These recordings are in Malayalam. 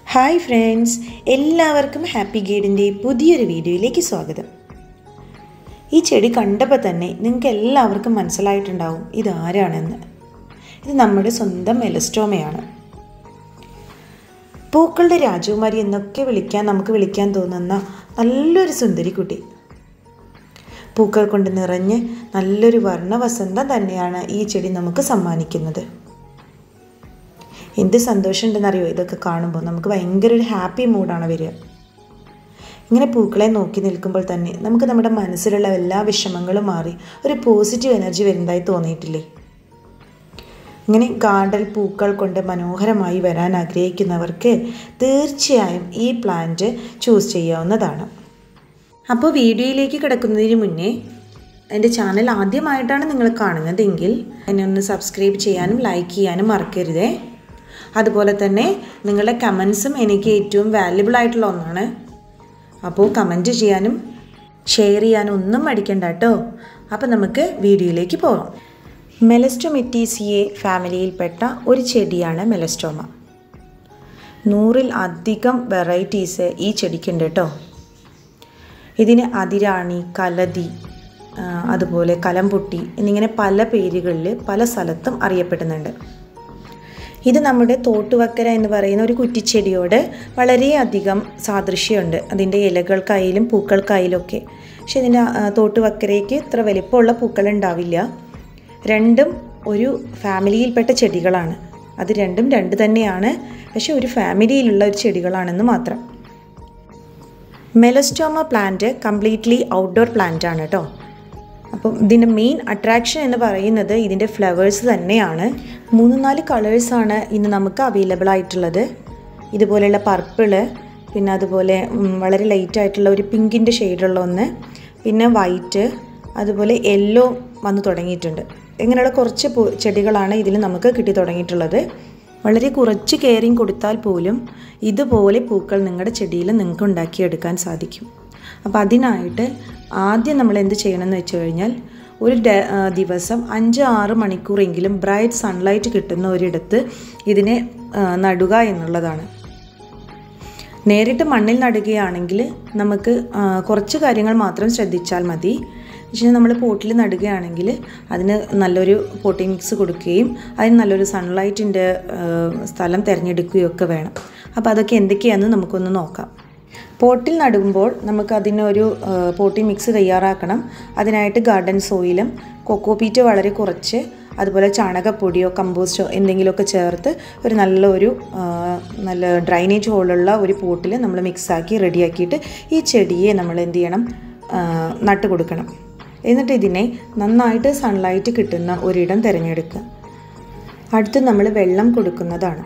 ഹായ് ഫ്രണ്ട്സ് എല്ലാവർക്കും ഹാപ്പി ഗൈഡിൻ്റെ പുതിയൊരു വീഡിയോയിലേക്ക് സ്വാഗതം ഈ ചെടി കണ്ടപ്പോൾ തന്നെ നിങ്ങൾക്ക് എല്ലാവർക്കും മനസ്സിലായിട്ടുണ്ടാവും ഇതാരാണെന്ന് ഇത് നമ്മുടെ സ്വന്തം മെലസ്റ്റോമയാണ് പൂക്കളുടെ രാജകുമാരി എന്നൊക്കെ വിളിക്കാൻ നമുക്ക് വിളിക്കാൻ തോന്നുന്ന നല്ലൊരു സുന്ദരി കുട്ടി പൂക്കൾ കൊണ്ട് നിറഞ്ഞ് നല്ലൊരു വർണ്ണവസന്തം തന്നെയാണ് ഈ ചെടി നമുക്ക് സമ്മാനിക്കുന്നത് എന്ത് സന്തോഷമുണ്ടെന്നറിയോ ഇതൊക്കെ കാണുമ്പോൾ നമുക്ക് ഭയങ്കര ഒരു ഹാപ്പി മൂഡാണ് വരിക ഇങ്ങനെ പൂക്കളെ നോക്കി നിൽക്കുമ്പോൾ തന്നെ നമുക്ക് നമ്മുടെ മനസ്സിലുള്ള എല്ലാ വിഷമങ്ങളും മാറി ഒരു പോസിറ്റീവ് എനർജി വരുന്നതായി തോന്നിയിട്ടില്ലേ ഇങ്ങനെ ഗാർഡൻ പൂക്കൾ കൊണ്ട് മനോഹരമായി വരാൻ ആഗ്രഹിക്കുന്നവർക്ക് തീർച്ചയായും ഈ പ്ലാന്റ് ചൂസ് ചെയ്യാവുന്നതാണ് അപ്പോൾ വീഡിയോയിലേക്ക് കിടക്കുന്നതിന് മുന്നേ എൻ്റെ ചാനൽ ആദ്യമായിട്ടാണ് നിങ്ങൾ കാണുന്നതെങ്കിൽ എന്നെ ഒന്ന് സബ്സ്ക്രൈബ് ചെയ്യാനും ലൈക്ക് ചെയ്യാനും മറക്കരുതേ അതുപോലെ തന്നെ നിങ്ങളുടെ കമൻസും എനിക്ക് ഏറ്റവും വാല്യുബിൾ ആയിട്ടുള്ള ഒന്നാണ് അപ്പോൾ കമൻറ്റ് ചെയ്യാനും ഷെയർ ചെയ്യാനും ഒന്നും മടിക്കണ്ട കേട്ടോ അപ്പോൾ നമുക്ക് വീഡിയോയിലേക്ക് പോകാം മെലസ്റ്റോമെറ്റീസിയെ ഫാമിലിയിൽപ്പെട്ട ഒരു ചെടിയാണ് മെലസ്റ്റോമ നൂറിൽ അധികം വെറൈറ്റീസ് ഈ ചെടിക്കുണ്ട് കേട്ടോ ഇതിന് അതിരാണി കലതി അതുപോലെ കലംപൊട്ടി എന്നിങ്ങനെ പല പേരുകളിൽ പല സ്ഥലത്തും അറിയപ്പെടുന്നുണ്ട് ഇത് നമ്മുടെ തോട്ടുവക്കര എന്ന് പറയുന്ന ഒരു കുറ്റിച്ചെടിയോട് വളരെയധികം സാദൃശ്യമുണ്ട് അതിൻ്റെ ഇലകൾക്കായാലും പൂക്കൾക്കായാലും ഒക്കെ പക്ഷെ ഇതിൻ്റെ തോട്ടുവക്കരയ്ക്ക് ഇത്ര വലിപ്പമുള്ള പൂക്കൾ ഉണ്ടാവില്ല രണ്ടും ഒരു ഫാമിലിയിൽപ്പെട്ട ചെടികളാണ് അത് രണ്ടും രണ്ട് തന്നെയാണ് പക്ഷെ ഒരു ഫാമിലിയിലുള്ള ഒരു ചെടികളാണെന്ന് മാത്രം melastoma plant completely outdoor plant ആണ് കേട്ടോ അപ്പം ഇതിൻ്റെ മെയിൻ അട്രാക്ഷൻ എന്ന് പറയുന്നത് ഇതിൻ്റെ ഫ്ലവേഴ്സ് തന്നെയാണ് മൂന്ന് നാല് കളേഴ്സാണ് ഇന്ന് നമുക്ക് അവൈലബിൾ ആയിട്ടുള്ളത് ഇതുപോലെയുള്ള പർപ്പിള് പിന്നെ അതുപോലെ വളരെ ലൈറ്റ് ആയിട്ടുള്ള ഒരു പിങ്കിൻ്റെ ഷെയ്ഡുള്ള ഒന്ന് പിന്നെ വൈറ്റ് അതുപോലെ യെല്ലോ വന്നു തുടങ്ങിയിട്ടുണ്ട് ഇങ്ങനെയുള്ള കുറച്ച് ചെടികളാണ് ഇതിൽ നമുക്ക് കിട്ടി തുടങ്ങിയിട്ടുള്ളത് വളരെ കുറച്ച് കെയറിങ് കൊടുത്താൽ പോലും ഇതുപോലെ പൂക്കൾ നിങ്ങളുടെ ചെടിയിൽ നിങ്ങൾക്ക് ഉണ്ടാക്കിയെടുക്കാൻ സാധിക്കും അപ്പോൾ അതിനായിട്ട് ആദ്യം നമ്മൾ എന്ത് ചെയ്യണമെന്ന് വെച്ച് കഴിഞ്ഞാൽ ഒരു ദിവസം അഞ്ച് ആറ് മണിക്കൂറെങ്കിലും ബ്രൈറ്റ് സൺലൈറ്റ് കിട്ടുന്ന ഒരിടത്ത് ഇതിനെ നടുക എന്നുള്ളതാണ് നേരിട്ട് മണ്ണിൽ നടുകയാണെങ്കിൽ നമുക്ക് കുറച്ച് കാര്യങ്ങൾ മാത്രം ശ്രദ്ധിച്ചാൽ മതി പക്ഷേ നമ്മൾ പോട്ടിൽ നടുകയാണെങ്കിൽ അതിന് നല്ലൊരു പോട്ടിംഗ് മിക്സ് കൊടുക്കുകയും അതിന് നല്ലൊരു സൺലൈറ്റിൻ്റെ സ്ഥലം തിരഞ്ഞെടുക്കുകയൊക്കെ വേണം അപ്പോൾ അതൊക്കെ എന്തൊക്കെയാണെന്ന് നമുക്കൊന്ന് നോക്കാം പോട്ടിൽ നടുമ്പോൾ നമുക്ക് അതിനൊരു പോട്ടിംഗ് മിക്സ് തയ്യാറാക്കണം അതിനായിട്ട് ഗാർഡൻ സോയിലും കൊക്കോപീറ്റ് വളരെ കുറച്ച് അതുപോലെ ചാണകപ്പൊടിയോ കമ്പോസ്റ്റോ എന്തെങ്കിലുമൊക്കെ ചേർത്ത് ഒരു നല്ലൊരു നല്ല ഡ്രൈനേജ് ഹോളുള്ള ഒരു പോട്ടിൽ നമ്മൾ മിക്സാക്കി റെഡിയാക്കിയിട്ട് ഈ ചെടിയെ നമ്മൾ എന്ത് ചെയ്യണം നട്ട് കൊടുക്കണം എന്നിട്ട് ഇതിനെ നന്നായിട്ട് സൺലൈറ്റ് കിട്ടുന്ന ഒരിടം തിരഞ്ഞെടുക്കുക അടുത്ത് നമ്മൾ വെള്ളം കൊടുക്കുന്നതാണ്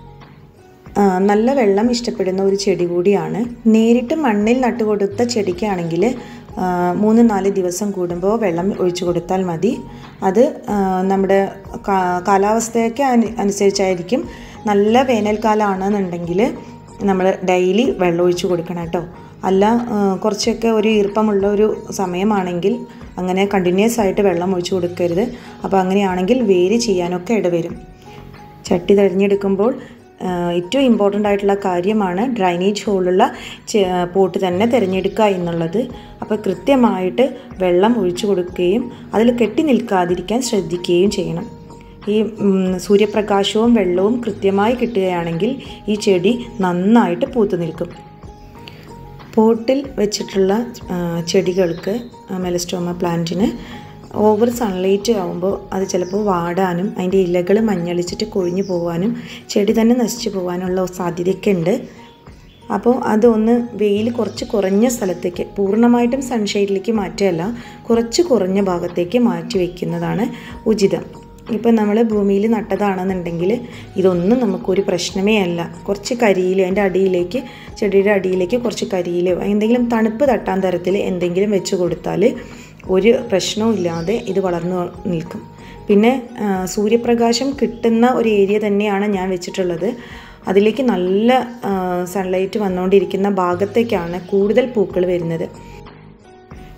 നല്ല വെള്ളം ഇഷ്ടപ്പെടുന്ന ഒരു ചെടി കൂടിയാണ് നേരിട്ട് മണ്ണിൽ നട്ടുകൊടുത്ത ചെടിക്കാണെങ്കിൽ മൂന്ന് നാല് ദിവസം കൂടുമ്പോൾ വെള്ളം ഒഴിച്ചു കൊടുത്താൽ മതി അത് നമ്മുടെ കാലാവസ്ഥയൊക്കെ അനുസരിച്ചായിരിക്കും നല്ല വേനൽക്കാലമാണെന്നുണ്ടെങ്കിൽ നമ്മൾ ഡെയിലി വെള്ളം ഒഴിച്ചു കൊടുക്കണം കേട്ടോ അല്ല കുറച്ചൊക്കെ ഒരു ഈർപ്പമുള്ള ഒരു സമയമാണെങ്കിൽ അങ്ങനെ കണ്ടിന്യൂസ് ആയിട്ട് വെള്ളം ഒഴിച്ചു കൊടുക്കരുത് അപ്പോൾ അങ്ങനെയാണെങ്കിൽ വേര് ചെയ്യാനൊക്കെ ഇടവരും ചട്ടി തിരഞ്ഞെടുക്കുമ്പോൾ ഏറ്റവും ഇമ്പോർട്ടൻ്റ് ആയിട്ടുള്ള കാര്യമാണ് ഡ്രൈനേജ് ഹോളുള്ള പോട്ട് തന്നെ തിരഞ്ഞെടുക്കുക എന്നുള്ളത് അപ്പോൾ കൃത്യമായിട്ട് വെള്ളം ഒഴിച്ചു കൊടുക്കുകയും അതിൽ കെട്ടി നിൽക്കാതിരിക്കാൻ ശ്രദ്ധിക്കുകയും ചെയ്യണം ഈ സൂര്യപ്രകാശവും വെള്ളവും കൃത്യമായി കിട്ടുകയാണെങ്കിൽ ഈ ചെടി നന്നായിട്ട് പൂത്തു നിൽക്കും പോട്ടിൽ വെച്ചിട്ടുള്ള ചെടികൾക്ക് മെലസ്റ്റോമ പ്ലാന്റിന് ഓവർ സൺലൈറ്റ് ആകുമ്പോൾ അത് ചിലപ്പോൾ വാടാനും അതിൻ്റെ ഇലകൾ മഞ്ഞളിച്ചിട്ട് കൊഴിഞ്ഞു പോകാനും ചെടി തന്നെ നശിച്ചു പോകാനുള്ള സാധ്യതയൊക്കെ ഉണ്ട് അപ്പോൾ അതൊന്ന് വെയിൽ കുറച്ച് കുറഞ്ഞ സ്ഥലത്തേക്ക് പൂർണ്ണമായിട്ടും സൺഷെയ്ഡിലേക്ക് മാറ്റുകയല്ല കുറച്ച് കുറഞ്ഞ ഭാഗത്തേക്ക് മാറ്റി വയ്ക്കുന്നതാണ് ഉചിതം ഇപ്പം നമ്മൾ ഭൂമിയിൽ നട്ടതാണെന്നുണ്ടെങ്കിൽ ഇതൊന്നും നമുക്കൊരു പ്രശ്നമേ അല്ല കുറച്ച് കരിയിൽ അതിൻ്റെ അടിയിലേക്ക് ചെടിയുടെ അടിയിലേക്ക് കുറച്ച് കരിയിലോ എന്തെങ്കിലും തണുപ്പ് തട്ടാൻ തരത്തിൽ എന്തെങ്കിലും വെച്ച് കൊടുത്താൽ ഒരു പ്രശ്നവും ഇല്ലാതെ ഇത് വളർന്നു നിൽക്കും പിന്നെ സൂര്യപ്രകാശം കിട്ടുന്ന ഒരു ഏരിയ തന്നെയാണ് ഞാൻ വെച്ചിട്ടുള്ളത് അതിലേക്ക് നല്ല സൺലൈറ്റ് വന്നുകൊണ്ടിരിക്കുന്ന ഭാഗത്തേക്കാണ് കൂടുതൽ പൂക്കൾ വരുന്നത്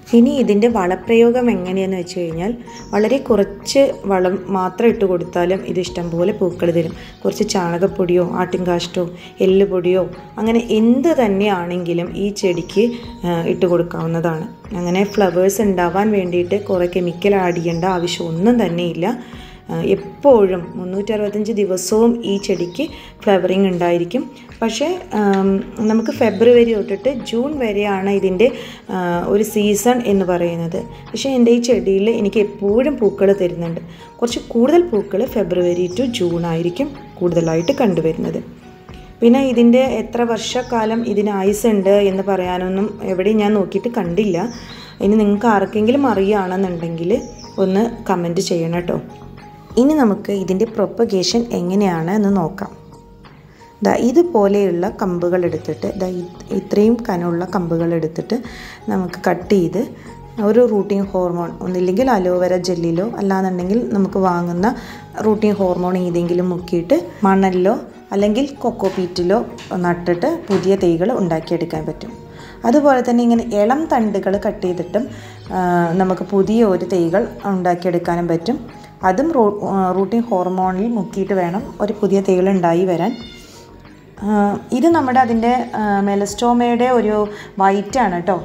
ഇനി ഇതിൻ്റെ വളപ്രയോഗം എങ്ങനെയെന്ന് വെച്ച് കഴിഞ്ഞാൽ വളരെ കുറച്ച് വളം മാത്രം ഇട്ട് കൊടുത്താലും ഇത് ഇഷ്ടംപോലെ പൂക്കൾ തരും കുറച്ച് ചാണകപ്പൊടിയോ ആട്ടിൻകാഷ്ടോ എല്ലുപൊടിയോ അങ്ങനെ എന്ത് തന്നെയാണെങ്കിലും ഈ ചെടിക്ക് ആ, ഇട്ട് കൊടുക്കാവുന്നതാണ് അങ്ങനെ ഫ്ലവേഴ്സ് ഉണ്ടാവാൻ വേണ്ടിയിട്ട് കുറേ കെമിക്കൽ ആഡ് ചെയ്യേണ്ട ആവശ്യം ഒന്നും തന്നെയില്ല ആ, എപ്പോഴും മുന്നൂറ്ററുപത്തഞ്ച് ദിവസവും ഈ ചെടിക്ക് ഫ്ലവറിങ് ഉണ്ടായിരിക്കും പക്ഷേ ആം, നമുക്ക് ഫെബ്രുവരി തൊട്ടിട്ട് ജൂൺ വരെയാണ് ഇതിൻ്റെ ആ, ഒരു സീസൺ എന്ന് പറയുന്നത് പക്ഷേ എൻ്റെ ഈ ചെടിയിൽ എനിക്ക് എപ്പോഴും പൂക്കൾ തരുന്നുണ്ട് കുറച്ച് കൂടുതൽ പൂക്കൾ ഫെബ്രുവരി ടു ജൂൺ ആയിരിക്കും കൂടുതലായിട്ട് കണ്ടുവരുന്നത് പിന്നെ ഇതിൻ്റെ എത്ര വർഷക്കാലം ഇതിന് ആയുസ് ഉണ്ട് എന്ന് പറയാനൊന്നും എവിടെയും ഞാൻ നോക്കിയിട്ട് കണ്ടില്ല ഇനി നിങ്ങൾക്ക് ആർക്കെങ്കിലും അറിയുകയാണെന്നുണ്ടെങ്കിൽ ഒന്ന് കമൻറ്റ് ചെയ്യണം കേട്ടോ ഇനി നമുക്ക് ഇതിൻ്റെ പ്രൊപ്പഗേഷൻ എങ്ങനെയാണ് എന്ന് നോക്കാം ദാ ഇതുപോലെയുള്ള കമ്പുകൾ എടുത്തിട്ട് ദാ ഇത് ഇത്രയും കനമുള്ള കമ്പുകൾ എടുത്തിട്ട് നമുക്ക് കട്ട് ചെയ്ത് ഒരു റൂട്ടീൻ ഹോർമോൺ ഒന്നില്ലെങ്കിൽ അലോവേര ജെല്ലിലോ അല്ലാന്നുണ്ടെങ്കിൽ നമുക്ക് വാങ്ങുന്ന റൂട്ടീൻ ഹോർമോൺ ഏതെങ്കിലും മുക്കിയിട്ട് മണലിലോ അല്ലെങ്കിൽ കൊക്കോ പീറ്റിലോ നട്ടിട്ട് പുതിയ തൈകൾ ഉണ്ടാക്കിയെടുക്കാൻ പറ്റും അതുപോലെ തന്നെ ഇങ്ങനെ ഇളം തണ്ടുകൾ കട്ട് ചെയ്തിട്ടും ആ, നമുക്ക് പുതിയ ഒരു തൈകൾ ഉണ്ടാക്കിയെടുക്കാനും പറ്റും അതും റൂ റൂട്ടീൻ ഹോർമോണിൽ മുക്കിയിട്ട് വേണം ഒരു പുതിയ തൈകൾ ഉണ്ടായി വരാൻ ആ, ഇത് നമ്മുടെ അതിൻ്റെ മെലസ്റ്റോമയുടെ ഒരു വൈറ്റ് ആണ് കേട്ടോ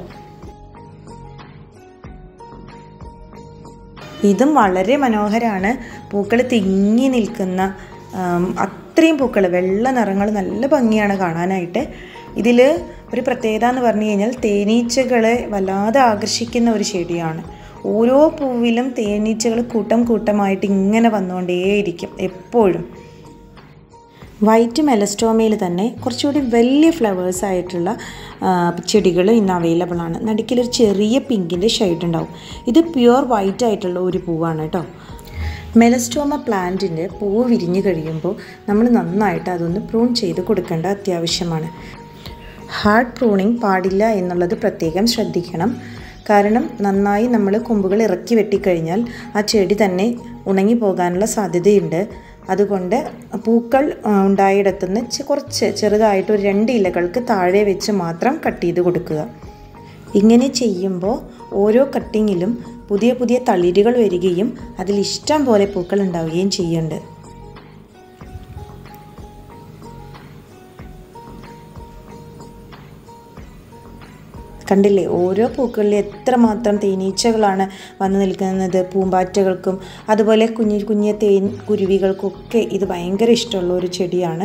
ഇതും വളരെ മനോഹരമാണ് പൂക്കൾ തിങ്ങി നിൽക്കുന്ന ആം, അത്രയും പൂക്കൾ വെള്ള നിറങ്ങൾ നല്ല ഭംഗിയാണ് കാണാനായിട്ട് ഇതിൽ ഒരു പ്രത്യേകത എന്ന് പറഞ്ഞു കഴിഞ്ഞാൽ തേനീച്ചകളെ വല്ലാതെ ആകർഷിക്കുന്ന ഒരു ചെടിയാണ് ഓരോ പൂവിലും തേനീച്ചകൾ കൂട്ടം കൂട്ടമായിട്ട് ഇങ്ങനെ വന്നുകൊണ്ടേയിരിക്കും എപ്പോഴും വൈറ്റ് മെലസ്റ്റോമയിൽ തന്നെ കുറച്ചുകൂടി വലിയ ഫ്ലവേഴ്സ് ആയിട്ടുള്ള ചെടികൾ ഇന്ന് അവൈലബിൾ ആണ് നടുക്കിലൊരു ചെറിയ പിങ്കിൻ്റെ ഷെയ്ഡ് ഉണ്ടാവും ഇത് പ്യുവർ വൈറ്റ് ആയിട്ടുള്ള ഒരു പൂവാണ് കേട്ടോ മെലസ്റ്റോമ പ്ലാന്റിൻ്റെ പൂവ് വിരിഞ്ഞു കഴിയുമ്പോൾ നമ്മൾ നന്നായിട്ട് അതൊന്ന് പ്രൂൺ ചെയ്ത് കൊടുക്കേണ്ട അത്യാവശ്യമാണ് ഹാർഡ് പ്രൂണിങ് പാടില്ല എന്നുള്ളത് പ്രത്യേകം ശ്രദ്ധിക്കണം കാരണം നന്നായി നമ്മൾ കൊമ്പുകൾ ഇറക്കി വെട്ടിക്കഴിഞ്ഞാൽ ആ ചെടി തന്നെ ഉണങ്ങി പോകാനുള്ള സാധ്യതയുണ്ട് അതുകൊണ്ട് പൂക്കൾ ആ, ഉണ്ടായിടത്തുനിന്ന് ചെ- കുറച്ച് ചെറുതായിട്ട് ഒരു രണ്ട് ഇലകൾക്ക് താഴെ വെച്ച് മാത്രം കട്ട് ചെയ്ത് കൊടുക്കുക ഇങ്ങനെ ചെയ്യുമ്പോൾ ഓരോ കട്ടിങ്ങിലും പുതിയ പുതിയ തളിരുകൾ വരികയും അതിൽ ഇഷ്ടം പോലെ പൂക്കൾ ഉണ്ടാവുകയും ചെയ്യുന്നുണ്ട് കണ്ടില്ലേ ഓരോ പൂക്കളിൽ എത്രമാത്രം തേനീച്ചകളാണ് വന്നു നിൽക്കുന്നത് പൂമ്പാറ്റകൾക്കും അതുപോലെ കുഞ്ഞു കുഞ്ഞു തേൻ കുരുവികൾക്കൊക്കെ ഇത് ഭയങ്കര ഇഷ്ടമുള്ള ഒരു ചെടിയാണ്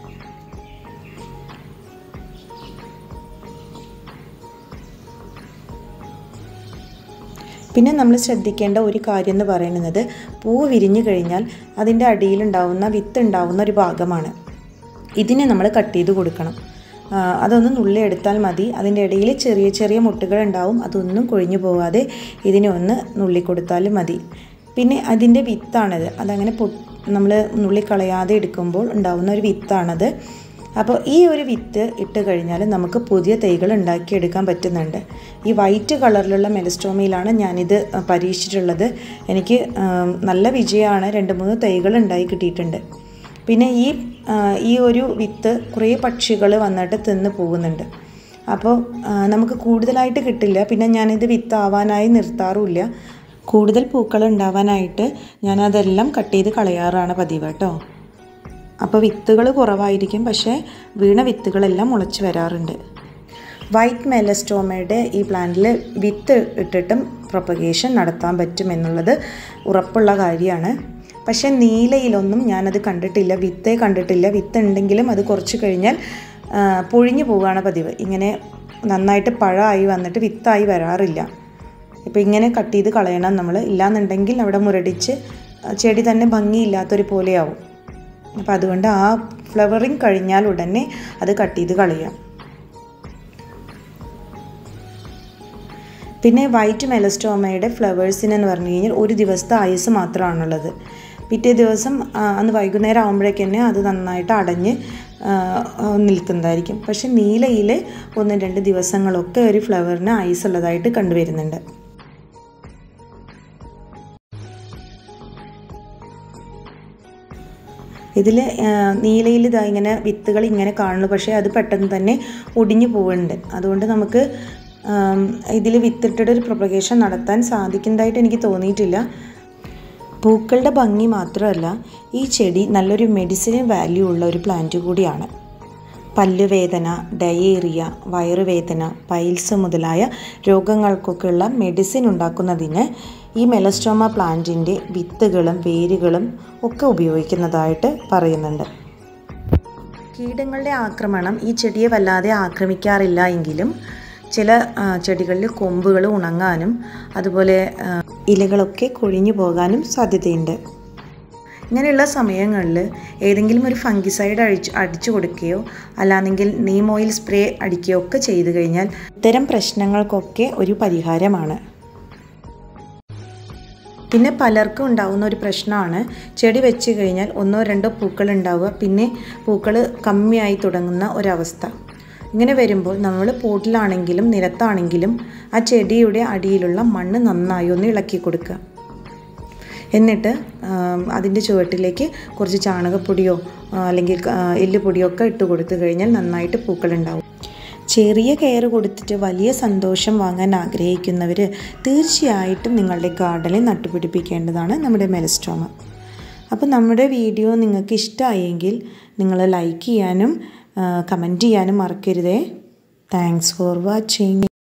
പിന്നെ നമ്മൾ ശ്രദ്ധിക്കേണ്ട ഒരു കാര്യം എന്ന് പറയുന്നത് പൂ വിരിഞ്ഞു കഴിഞ്ഞാൽ അതിൻ്റെ അടിയിലുണ്ടാവുന്ന വിത്ത് ഉണ്ടാവുന്ന ഒരു ഭാഗമാണ് ഇതിനെ നമ്മൾ കട്ട് ചെയ്ത് കൊടുക്കണം ആ, അതൊന്ന് നുള്ളി എടുത്താൽ മതി അതിൻ്റെ ഇടയിൽ ചെറിയ ചെറിയ മുട്ടുകൾ ഉണ്ടാവും അതൊന്നും കൊഴിഞ്ഞു പോകാതെ ഇതിനെ ഒന്ന് നുള്ളി കൊടുത്താലും മതി പിന്നെ അതിൻ്റെ വിത്താണത് അതങ്ങനെ പൊ നമ്മൾ നുള്ളിക്കളയാതെ എടുക്കുമ്പോൾ ഉണ്ടാവുന്ന ഒരു വിത്താണത് അപ്പോൾ ഈ ഒരു വിത്ത് ഇട്ട് കഴിഞ്ഞാൽ നമുക്ക് പുതിയ തൈകൾ ഉണ്ടാക്കിയെടുക്കാൻ പറ്റുന്നുണ്ട് ഈ വൈറ്റ് കളറിലുള്ള മെലസ്റ്റോമയിലാണ് ഞാനിത് പരീക്ഷിച്ചിട്ടുള്ളത് എനിക്ക് ആം, നല്ല വിജയമാണ് രണ്ട് മൂന്ന് തൈകൾ ഉണ്ടായി കിട്ടിയിട്ടുണ്ട് പിന്നെ ഈ ആ, ഈ ഒരു വിത്ത് കുറേ പക്ഷികൾ വന്നിട്ട് തിന്ന് പോകുന്നുണ്ട് അപ്പോൾ ആ, നമുക്ക് കൂടുതലായിട്ട് കിട്ടില്ല പിന്നെ ഞാനിത് വിത്ത് ആവാനായി നിർത്താറുമില്ല കൂടുതൽ പൂക്കൾ ഉണ്ടാവാനായിട്ട് ഞാനതെല്ലാം കട്ട് ചെയ്ത് കളയാറാണ് പതിവ് കേട്ടോ അപ്പോൾ വിത്തുകൾ കുറവായിരിക്കും പക്ഷേ വീണ വിത്തുകളെല്ലാം മുളച്ച് വരാറുണ്ട് വൈറ്റ് മെലസ്റ്റോമയുടെ ഈ പ്ലാന്റിൽ വിത്ത് ഇട്ടിട്ടും പ്രൊപ്പഗേഷൻ നടത്താൻ പറ്റും എന്നുള്ളത് ഉറപ്പുള്ള കാര്യമാണ് പക്ഷേ നീലയിലൊന്നും ഞാനത് കണ്ടിട്ടില്ല വിത്തേ കണ്ടിട്ടില്ല വിത്ത് ഉണ്ടെങ്കിലും അത് കുറച്ച് കഴിഞ്ഞാൽ ആ, പൊഴിഞ്ഞു പോവുകയാണ് പതിവ് ഇങ്ങനെ നന്നായിട്ട് പഴമായി വന്നിട്ട് വിത്തായി വരാറില്ല ഇപ്പോൾ ഇങ്ങനെ കട്ട് ചെയ്ത് കളയണം നമ്മൾ ഇല്ലാന്നുണ്ടെങ്കിൽ അവിടെ മുരടിച്ച് ചെടി തന്നെ ഭംഗിയില്ലാത്തൊരു പോലെയാവും അപ്പോൾ അതുകൊണ്ട് ആ ഫ്ലവറിങ് കഴിഞ്ഞാൽ ഉടനെ അത് കട്ട് ചെയ്ത് കളയാം പിന്നെ വൈറ്റ് മെലസ്റ്റോമയുടെ ഫ്ലവേഴ്സിനെന്ന് പറഞ്ഞു കഴിഞ്ഞാൽ ഒരു ദിവസത്തെ ആയുസ് മാത്രമാണുള്ളത് പിറ്റേ ദിവസം ആ, അന്ന് വൈകുന്നേരം ആകുമ്പോഴേക്ക് തന്നെ അത് നന്നായിട്ട് അടഞ്ഞ് ആ, ആ, നിൽക്കുന്നതായിരിക്കും പക്ഷെ നീലയിൽ ഒന്ന് രണ്ട് ദിവസങ്ങളൊക്കെ ഒരു ഫ്ലവറിന് ആയുസ് ഉള്ളതായിട്ട് കണ്ടുവരുന്നുണ്ട് ഇതിൽ നീലയിൽ ഇതാ ഇങ്ങനെ വിത്തുകൾ ഇങ്ങനെ കാണുന്നു പക്ഷേ അത് പെട്ടെന്ന് തന്നെ ഒടിഞ്ഞു പോകുന്നുണ്ട് അതുകൊണ്ട് നമുക്ക് ഇതിൽ വിത്തിട്ടിട്ട് ഒരു പ്രൊപ്പഗേഷൻ നടത്താൻ സാധിക്കുന്നതായിട്ട് എനിക്ക് തോന്നിയിട്ടില്ല പൂക്കളുടെ ഭംഗി മാത്രമല്ല ഈ ചെടി നല്ലൊരു മെഡിസിനൽ വാല്യൂ ഉള്ള ഒരു പ്ലാന്റ് കൂടിയാണ് പല്ലുവേദന ഡയേറിയ വയറുവേദന പൈൽസ് മുതലായ രോഗങ്ങൾക്കൊക്കെയുള്ള മെഡിസിൻ ഉണ്ടാക്കുന്നതിന് ഈ മെലസ്റ്റോമ പ്ലാന്റിൻ്റെ വിത്തുകളും വേരുകളും ഒക്കെ ഉപയോഗിക്കുന്നതായിട്ട് പറയുന്നുണ്ട് കീടങ്ങളുടെ ആക്രമണം ഈ ചെടിയെ വല്ലാതെ ആക്രമിക്കാറില്ല എങ്കിലും ചില ചെടികളിൽ കൊമ്പുകൾ ഉണങ്ങാനും അതുപോലെ ഇലകളൊക്കെ കൊഴിഞ്ഞു പോകാനും സാധ്യതയുണ്ട് ഇങ്ങനെയുള്ള സമയങ്ങളിൽ ഏതെങ്കിലും ഒരു ഫംഗിസൈഡ് അഴിച്ച് അടിച്ചു കൊടുക്കുകയോ അല്ലാന്നെങ്കിൽ നീം ഓയിൽ സ്പ്രേ അടിക്കുകയോ ഒക്കെ ചെയ്തു കഴിഞ്ഞാൽ ഇത്തരം പ്രശ്നങ്ങൾക്കൊക്കെ ഒരു പരിഹാരമാണ് പിന്നെ പലർക്കും ഉണ്ടാകുന്ന ഒരു പ്രശ്നമാണ് ചെടി വെച്ച് കഴിഞ്ഞാൽ ഒന്നോ രണ്ടോ പൂക്കൾ ഉണ്ടാവുക പിന്നെ പൂക്കൾ കമ്മിയായി തുടങ്ങുന്ന ഒരവസ്ഥ ഇങ്ങനെ വരുമ്പോൾ നമ്മൾ പോട്ടിലാണെങ്കിലും നിലത്താണെങ്കിലും ആ ചെടിയുടെ അടിയിലുള്ള മണ്ണ് നന്നായി ഒന്ന് ഇളക്കി കൊടുക്കുക എന്നിട്ട് അതിൻ്റെ ചുവട്ടിലേക്ക് കുറച്ച് ചാണകപ്പൊടിയോ അല്ലെങ്കിൽ എല്ലുപൊടിയോ ഒക്കെ ഇട്ട് കൊടുത്തു കഴിഞ്ഞാൽ നന്നായിട്ട് പൂക്കളുണ്ടാവും ചെറിയ കെയർ കൊടുത്തിട്ട് വലിയ സന്തോഷം വാങ്ങാൻ ആഗ്രഹിക്കുന്നവർ തീർച്ചയായിട്ടും നിങ്ങളുടെ ഗാർഡനിൽ നട്ടുപിടിപ്പിക്കേണ്ടതാണ് നമ്മുടെ മെലസ്റ്റോമ അപ്പോൾ നമ്മുടെ വീഡിയോ നിങ്ങൾക്ക് ഇഷ്ടമായെങ്കിൽ നിങ്ങൾ ലൈക്ക് ചെയ്യാനും കമൻറ്റ് ചെയ്യാനും മറക്കരുതേ താങ്ക്സ് ഫോർ വാച്ചിങ്